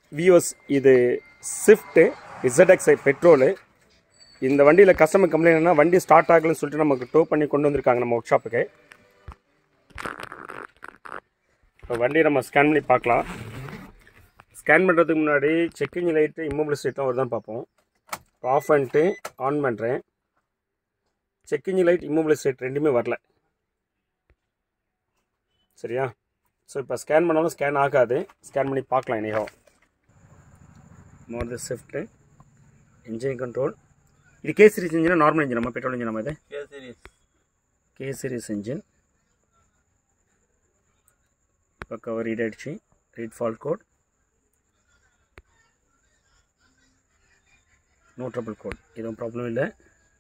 Views இது Swift ZXI petrol இந்த வண்டியில் கஸ்டமர் கம்ப்ளைண்ட் என்ன வண்டி ஸ்டார்ட் ஆகலன்னு சொல்லிட்டு நமக்கு டோ பண்ணி கொண்டு வந்திருக்காங்க நம்ம ஒர்க் ஷாப்புக்கு இப்போ வண்டியை நம்ம ஸ்கேன் பண்ணி பார்க்கலாம் ஸ்கேன் பண்ணுறதுக்கு முன்னாடி செக்கிங் லைட்டு இம்மோபிள் ஸ்டேட்டும் வருதான்னு பார்ப்போம் ஆஃப் பண்ணிட்டு ஆன் பண்ணுறேன் செக்கிங் லைட் இம்மோபிள் ஸ்டேட் ரெண்டுமே வரல சரியா ஸோ இப்போ ஸ்கேன் பண்ணாலும் ஸ்கேன் ஆகாது ஸ்கேன் பண்ணி பார்க்கலாம் இனியோ more the Swift engine control இது கே சீரிஸ் இன்ஜினா நார்மல் இன்ஜின் நம்ம பெட்ரோல் இன்ஜின் நம்ம இது K series. K series engine இப்போ கவர் ரீட் ஆயிடுச்சு read fault code no trouble code எதுவும் ப்ராப்ளம் இல்லை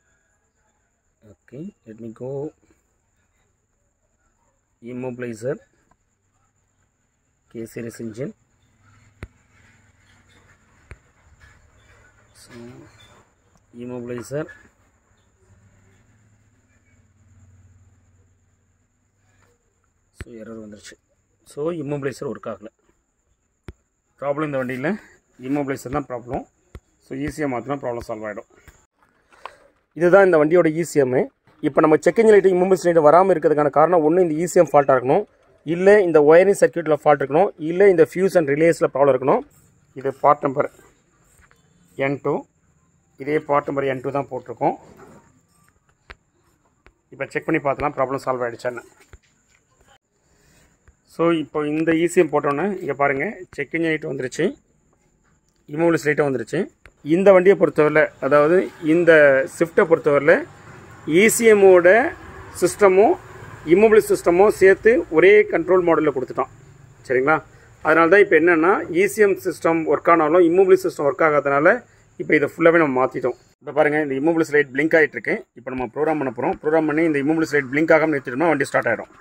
okay let me go immobilizer K series engine so immobilizer so error வந்துருச்சு so immobilizer work ஆகலை problem இந்த வண்டியில் இம்மோபிளைசர் தான் problem so ஈஸியாக மாற்றினா ப்ராப்ளம் சால்வ் ஆகிடும் இதுதான் இந்த வண்டியோட இசிஎம்மு இப்போ நம்ம check engine light immobilizer light வராமல் இருக்கிறதுக்கான காரணம் ஒன்று இந்த இசிஎம் ஃபால்ட்டாக இருக்கணும் இல்லை இந்த ஒயரிங் சர்க்யூட்டில் ஃபால்ட் இருக்கணும் இல்லை இந்த ஃபியூஸ் அண்ட் ரிலேஸில் ப்ராப்ளம் இருக்கணும் இது பார்ட் நம்பர் என் டூ இதே பார்ட் நம்பர் என் டூ தான் போட்டிருக்கோம் இப்போ செக் பண்ணி பார்த்தலாம் ப்ராப்ளம் சால்வ் ஆகிடுச்சான்னு ஸோ இப்போ இந்த இசிஎம் போட்டோன்னே இங்கே பாருங்கள் செக்கிங் லைட் வந்துருச்சு இமோபிள்ஸ் லைட்டும் வந்துருச்சு இந்த வண்டியை பொறுத்தவரையில் அதாவது இந்த ஸ்விஃப்ட்டை பொறுத்தவரையில் இசிஎம்மோட சிஸ்டமும் இம்மோபிள் சிஸ்டமும் சேர்த்து ஒரே கண்ட்ரோல் மாடலில் கொடுத்துட்டோம் சரிங்களா அதனால தான் இப்போ என்னென்னா இசிஎம் சிஸ்டம் ஒர்க் ஆனாலும் இம்மோபிள் சிஸ்டம் ஒர்க் ஆகாதனால இப்போ இதை ஃபுல்லாகவே நம்ம மாற்றிட்டோம் இப்போ பாருங்கள் இந்த இம்மோபிள்ஸ் லைட் பிளிங்க் ஆகிட்டு இருக்கு இப்போ நம்ம ப்ரோக்ராம் பண்ண போகிறோம் ப்ரோக்ராம் பண்ணி இந்த இம்மோபிள்ஸ் லைட் பிளிங்க் ஆகாமல் நிறுத்திட்டோம்னா வண்டி ஸ்டார்ட் ஆகிடும்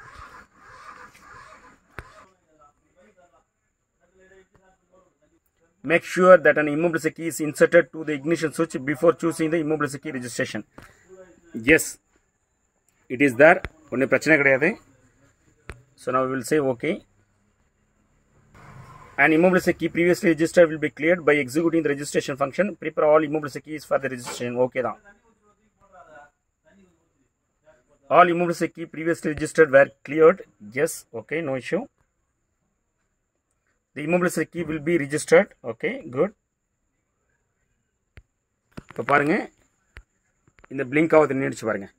Make sure that an immobility key is inserted to the ignition switch before choosing the immobility key registration. Yes, it is there. ஒன்றும் பிரச்சனை கிடையாது so now we will say okay. An immobility key previously registered will be cleared by executing the registration function. Prepare all immobility keys for the registration. Okay தான் All immobility key previously registered were cleared. Yes, okay, no issue. The immobility key will be registered. Okay, good. இப்போ பாருங்க இந்த blink ஆகுது நின்றுச்சு பாருங்க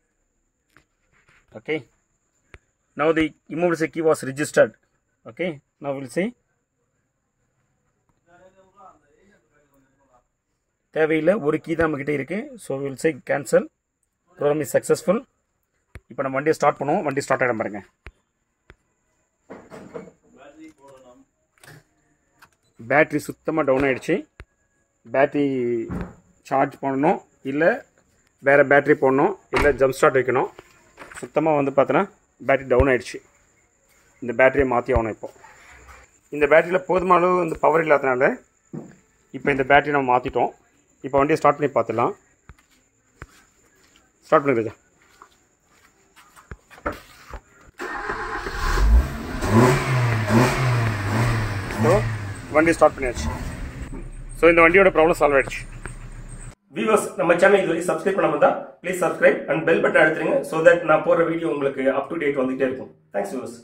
okay now the immobility key was registered okay now we'll see தேவையில்லை ஒரு key தான் நம்மக்கிட்ட இருக்கு so will say cancel program is successful இப்போ நம்ம வண்டியை ஸ்டார்ட் பண்ணுவோம் வண்டி ஸ்டார்ட் ஆகிடும் பாருங்க பேட்ரி சுத்தமாக டவுன் ஆகிடுச்சு பேட்ரி சார்ஜ் பண்ணணும் இல்லை வேறு பேட்ரி போடணும் இல்லை ஜம்ப் ஸ்டார்ட் வைக்கணும் சுத்தமாக வந்து பார்த்தோன்னா பேட்ரி டவுன் ஆகிடுச்சு இந்த பேட்டரியை மாற்றி ஆகணும் இப்போ இந்த பேட்டரியில் போதுமான அளவு வந்து பவர் இல்லாதனால இப்போ இந்த பேட்டரி நம்ம மாற்றிட்டோம் இப்போ வண்டியை ஸ்டார்ட் பண்ணி பார்த்துடலாம் ஸ்டார்ட் பண்ணுங்க ராஜா ஸோ வண்டி ஸ்டார்ட் பண்ணியாச்சு ஸோ இந்த வண்டியோட ப்ராப்ளம் சால்வ் ஆயிடுச்சு வியூவர்ஸ் நம்ம சேனல் இது வரைக்கும் சப்ஸ்கிரைப் பண்ணாம தான் please subscribe and bell button அழுத்துருங்க ஸோ தட் நான் போடுற வீடியோ உங்களுக்கு அப் டு டேட் வந்துகிட்டே இருக்கும் தேங்க்ஸ் வியூவர்ஸ்